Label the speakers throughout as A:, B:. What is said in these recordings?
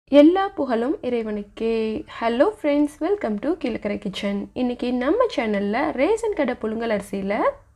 A: எல்லா புகழும் இறைவனுக்கே hello friends welcome to Kilakarai kitchen இன்னைக்கு நம்ம சேனலில் ரேஷன் கடை புழுங்கல் அரிசியில்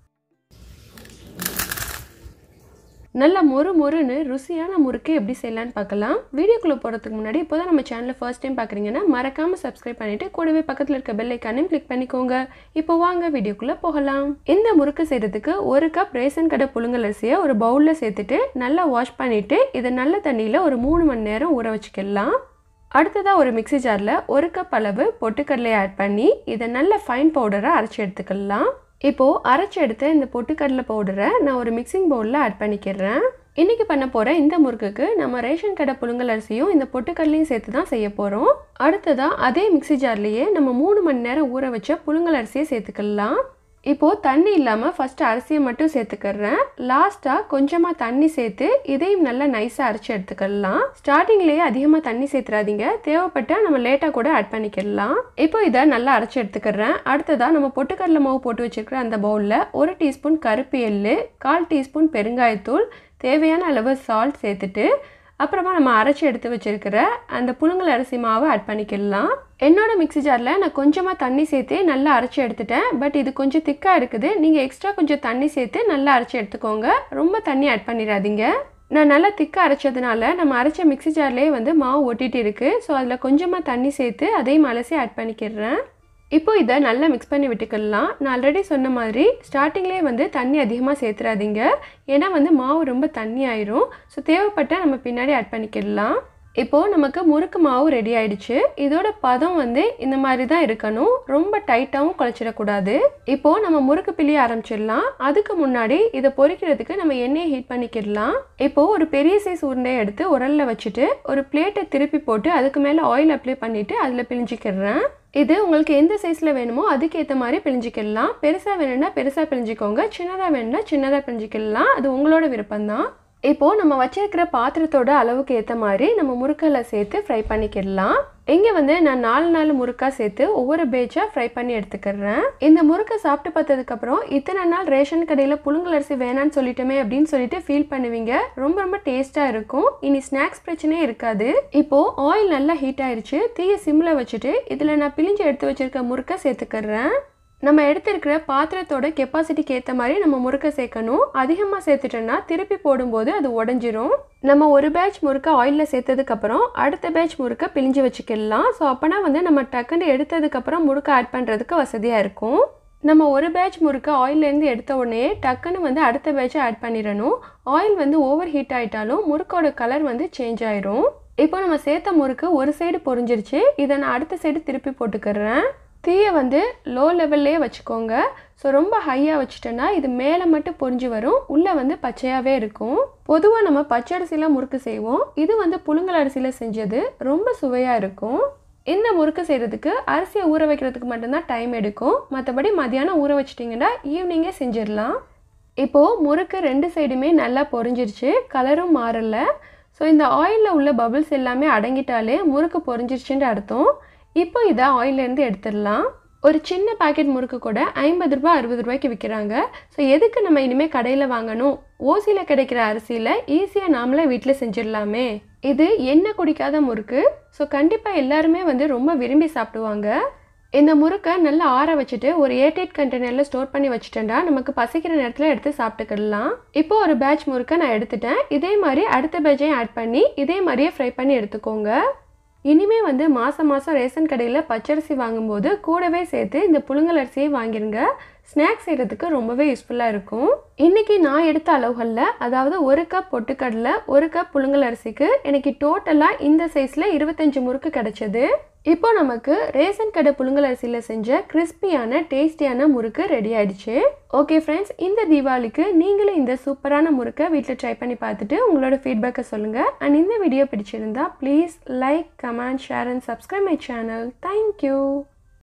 A: நல்ல மொறு மொறுன்னு ருசியான முறுக்கு எப்படி செய்யலான்னு பார்க்கலாம் வீடியோக்குள்ளே போகிறதுக்கு முன்னாடி இப்போ தான் நம்ம சேனலை ஃபர்ஸ்ட் டைம் பார்க்குறீங்கன்னா மறக்காமல் சப்ஸ்கிரைப் பண்ணிவிட்டு கூடவே பக்கத்தில் இருக்க பெல் ஐக்கானையும் கிளிக் பண்ணிக்கோங்க இப்போ வாங்க வீடியோக்குள்ளே போகலாம் இந்த முறுக்கு செய்கிறதுக்கு ஒரு கப் ரேஷன் கடை புழுங்கல் அரிசியை ஒரு பவுலில் சேர்த்துட்டு நல்லா வாஷ் பண்ணிவிட்டு இதை நல்ல தண்ணியில் ஒரு மூணு மணி நேரம் ஊற வச்சுக்கலாம் அடுத்ததாக ஒரு மிக்சி ஜாரில் ஒரு கப் அளவு பொட்டுக்கடலையை ஆட் பண்ணி இதை நல்ல ஃபைன் பவுடராக அரைச்சி எடுத்துக்கலாம் இப்போது அரைச்சி எடுத்த இந்த பொட்டுக்கடலை பவுடரை நான் ஒரு மிக்சிங் பவுலில் ஆட் பண்ணிக்கிறேன் இன்றைக்கி பண்ண போகிற இந்த முறுக்குக்கு நம்ம ரேஷன் கடை புழுங்கல் அரிசியும் இந்த பொட்டுக்கடலையும் சேர்த்து தான் செய்ய போகிறோம் அடுத்ததாக அதே மிக்சி ஜார்லேயே நம்ம மூணு மணி நேரம் ஊற வச்ச புழுங்கல் அரிசியை சேர்த்துக்கலாம் இப்போது தண்ணி இல்லாமல் ஃபஸ்ட்டு அரிசியை மட்டும் சேர்த்துக்கிறேன் லாஸ்ட்டாக கொஞ்சமாக தண்ணி சேர்த்து இதையும் நல்லா நைஸாக அரைச்சி எடுத்துக்கலாம் ஸ்டார்டிங்லேயே அதிகமாக தண்ணி சேர்த்துறாதீங்க தேவைப்பட்டால் நம்ம லேட்டாக கூட ஆட் பண்ணிக்கலாம் இப்போ இதை நல்லா அரைச்சி எடுத்துக்கிறேன் அடுத்ததாக நம்ம பொட்டுக்கடலை மாவு போட்டு வச்சுருக்கிற அந்த பவுலில் ஒரு டீஸ்பூன் கருப்பு எள்ளு கால் டீஸ்பூன் பெருங்காயத்தூள் தேவையான அளவு சால்ட் சேர்த்துட்டு அப்புறமா நம்ம அரைச்சி எடுத்து வச்சுருக்கிற அந்த புழுங்கல் அரிசி மாவை ஆட் பண்ணிக்கலாம் என்னோட மிக்சி ஜாரில் நான் கொஞ்சமாக தண்ணி சேர்த்து நல்லா அரைச்சி எடுத்துட்டேன் பட் இது கொஞ்சம் திக்காக இருக்குது நீங்கள் எக்ஸ்ட்ரா கொஞ்சம் தண்ணி சேர்த்து நல்லா அரைச்சி எடுத்துக்கோங்க ரொம்ப தண்ணி ஆட் பண்ணிடாதீங்க நான் நல்லா திக்காக அரைச்சதுனால நம்ம அரைச்ச மிக்சி ஜார்லேயே வந்து மாவு ஒட்டிட்டு இருக்குது ஸோ அதில் கொஞ்சமாக தண்ணி சேர்த்து அதையும் அலசி ஆட் பண்ணிக்கிறேன் இப்போ இதை நல்லா மிக்ஸ் பண்ணி விட்டுக்கலாம் நான் ஆல்ரெடி சொன்ன மாதிரி ஸ்டார்டிங்லேயே வந்து தண்ணி அதிகமாக சேர்த்துறாதீங்க ஏன்னா வந்து மாவு ரொம்ப தண்ணி ஆயிரும் ஸோ தேவைப்பட்டால் நம்ம பின்னாடி ஆட் பண்ணிக்கிடலாம் இப்போது நமக்கு முறுக்கு மாவு ரெடி ஆயிடுச்சு இதோட பதம் வந்து இந்த மாதிரி தான் இருக்கணும் ரொம்ப டைட்டாகவும் குழச்சிடக்கூடாது இப்போது நம்ம முறுக்கு பிழிய ஆரம்பிச்சிடலாம் அதுக்கு முன்னாடி இதை பொரிக்கிறதுக்கு நம்ம எண்ணெயை ஹீட் பண்ணிக்கிடலாம் இப்போது ஒரு பெரிய சைஸ் உருண்டையை எடுத்து உரலில் வச்சுட்டு ஒரு பிளேட்டை திருப்பி போட்டு அதுக்கு மேலே ஆயில் அப்ளை பண்ணிவிட்டு அதில் பிழிஞ்சிக்கிறேன் இது உங்களுக்கு எந்த சைஸில் வேணுமோ அதுக்கேற்ற மாதிரி பிழிஞ்சிக்கலாம் பெருசாக வேணும்னா பெருசாக பிழிஞ்சிக்கோங்க சின்னதாக வேணும்னா சின்னதாக பிழிஞ்சிக்கலாம் அது உங்களோட விருப்பம்தான் இப்போது நம்ம வச்சிருக்கிற பாத்திரத்தோட அளவுக்கு ஏற்ற மாதிரி நம்ம முறுக்கலை சேர்த்து ஃப்ரை பண்ணிக்கிடலாம் இங்கே வந்து நான் நாலு நாலு முறுக்கா சேர்த்து ஒவ்வொரு பேட்சாக ஃப்ரை பண்ணி எடுத்துக்கிறேன் இந்த முறுக்கை சாப்பிட்டு பார்த்ததுக்கப்புறம் இத்தனை நாள் ரேஷன் கடையில் புழுங்கல் அரிசி வேணான்னு சொல்லிட்டோமே அப்படின்னு சொல்லிட்டு ஃபீல் பண்ணுவீங்க ரொம்ப ரொம்ப டேஸ்ட்டாக இருக்கும் இனி ஸ்நாக்ஸ் பிரச்சனையே இருக்காது இப்போது ஆயில் நல்லா ஹீட் ஆயிடுச்சு தீய சிம்மில் வச்சுட்டு இதில் நான் பிழிஞ்சு எடுத்து வச்சிருக்க முறுக்கை சேர்த்துக்கிறேன் நம்ம எடுத்திருக்கிற பாத்திரத்தோட கெப்பாசிட்டிக்கு ஏற்ற மாதிரி நம்ம முறுக்கை சேர்க்கணும் அதிகமாக சேர்த்துட்டோன்னா திருப்பி போடும்போது அது உடஞ்சிரும் நம்ம ஒரு பேட்ச் முறுக்கை ஆயிலில் சேர்த்ததுக்கப்புறம் அடுத்த பேட்ச் முறுக்கை பிழிஞ்சு வச்சுக்கலாம் ஸோ அப்போனா வந்து நம்ம டக்குன்னு எடுத்ததுக்கப்புறம் முறுக்கை ஆட் பண்ணுறதுக்கு வசதியாக இருக்கும் நம்ம ஒரு பேட்ச் முறுக்கு ஆயிலேருந்து எடுத்த உடனே டக்குன்னு வந்து அடுத்த பேட்சை ஆட் பண்ணிடணும் ஆயில் வந்து ஓவர் ஹீட் ஆகிட்டாலும் முறுக்கோட கலர் வந்து சேஞ்ச் ஆயிரும் இப்போ நம்ம சேர்த்த முறுக்கு ஒரு சைடு பொரிஞ்சிருச்சு இதை நான் அடுத்த சைடு திருப்பி போட்டுக்கிறேன் தீயை வந்து லோ லெவல்லே வச்சுக்கோங்க ஸோ ரொம்ப ஹையாக வச்சுட்டோன்னா இது மேலே மட்டும் பொரிஞ்சு வரும் உள்ளே வந்து பச்சையாகவே இருக்கும் பொதுவாக நம்ம பச்சை அரிசியில் முறுக்கு செய்வோம் இது வந்து புழுங்கல் அரிசியில் செஞ்சது ரொம்ப சுவையாக இருக்கும் இந்த முறுக்கு செய்கிறதுக்கு அரிசியை ஊற வைக்கிறதுக்கு மட்டும்தான் டைம் எடுக்கும் மற்றபடி மதியானம் ஊற வச்சிட்டிங்கன்னா ஈவினிங்கே செஞ்சிடலாம் இப்போது முறுக்கு ரெண்டு சைடுமே நல்லா பொரிஞ்சிருச்சு கலரும் மாறல ஸோ இந்த ஆயிலில் உள்ள பபிள்ஸ் எல்லாமே அடங்கிட்டாலே முறுக்கு பொரிஞ்சிருச்சுன்ற அர்த்தம் இப்போ இதை ஆயிலேருந்து எடுத்துடலாம் ஒரு சின்ன பாக்கெட் முறுக்கு கூட ஐம்பது ரூபா அறுபது ரூபாய்க்கு விற்கிறாங்க ஸோ எதுக்கு நம்ம இனிமேல் கடையில் வாங்கணும் ஓசியில் கிடைக்கிற அரிசியில் ஈஸியாக நாமளே வீட்டில் செஞ்சிடலாமே இது எண்ணெய் குடிக்காத முறுக்கு ஸோ கண்டிப்பாக எல்லாருமே வந்து ரொம்ப விரும்பி சாப்பிடுவாங்க இந்த முறுக்கை நல்லா ஆற வச்சுட்டு ஒரு ஏர்டைட் கண்டெய்னரில் ஸ்டோர் பண்ணி வச்சுட்டேன்டா நமக்கு பசிக்கிற நேரத்தில் எடுத்து சாப்பிட்டுக்கிடலாம் இப்போ ஒரு பேட்ச் முறுக்கை நான் எடுத்துட்டேன் இதே மாதிரி அடுத்த பேட்சையும் ஆட் பண்ணி இதே மாதிரியே ஃப்ரை பண்ணி எடுத்துக்கோங்க இனிமே வந்து மாதம் மாதம் ரேஷன் கடையில் பச்சரிசி வாங்கும்போது கூடவே சேர்த்து இந்த புழுங்கல் அரிசியை வாங்கிருங்க ஸ்நாக்ஸ் செய்கிறதுக்கு ரொம்பவே யூஸ்ஃபுல்லாக இருக்கும் இன்றைக்கி நான் எடுத்த அளவுகளில் அதாவது ஒரு கப் பொட்டுக்கடலை ஒரு கப் புழுங்கல் அரிசிக்கு எனக்கு டோட்டலாக இந்த சைஸில் இருபத்தஞ்சி முறுக்கு கிடச்சிது இப்போ நமக்கு ரேஷன் கடை புழுங்கல் அரிசியில் செஞ்ச கிறிஸ்பியான டேஸ்டியான முறுக்கு ரெடி ஆயிடுச்சு ஓகே ஃப்ரெண்ட்ஸ் இந்த தீபாவளிக்கு நீங்களும் இந்த சூப்பரான முறுக்கை வீட்டில் ட்ரை பண்ணி பார்த்துட்டு உங்களோட ஃபீட்பேக்கை சொல்லுங்கள் அண்ட் இந்த வீடியோ பிடிச்சிருந்தா please like comment share and subscribe my channel thank you